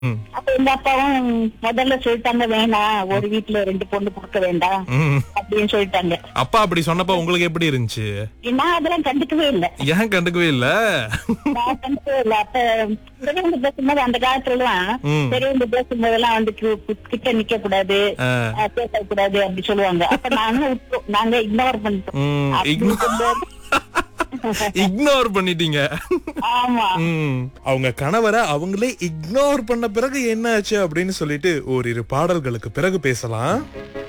ம். அப்ப எங்க அப்பாவும் முதல்ல சொல்லிட்டாங்க வேணாம் ஒரு வீட்டுல ரெண்டு பொண்ணு கொடுக்க வேண்டாம் ம். அப்படின்னு சொல்லிட்டாங்க அப்பா அப்படி சொன்னப்ப உங்களுக்கு எப்படி இருந்துச்சு நான் அதெல்லாம் கண்டுக்கவே இல்லை ஏன் கண்டுக்கவே இல்ல நான் கண்டுக்கவே இல்லை அப்ப பெரியவங்க பேசும்போது அந்த காலத்துல எல்லாம் ம். பெரியவங்க பேசும்போதெல்லாம் வந்து கி- கி- கிட்ட நிக்க கூடாது ஆ. அஹ், பேசக்கூடாது அப்படி சொல்லுவாங்க அப்ப நாங்க விட்டோம். நாங்க இக்னோர் பண்ணிட்டோம் ம், அப்படி ignore- இருக்கும்போது- இக்னோர் பண்ணிட்டீங்க ஆமா ம். அவங்க கணவரை அவங்களே இக்னோர் பண்ண பிறகு என்ன ஆச்சு அப்படின்னு சொல்லிட்டு ஓரிரு பாடல்களுக்கு பிறகு பேசலாம்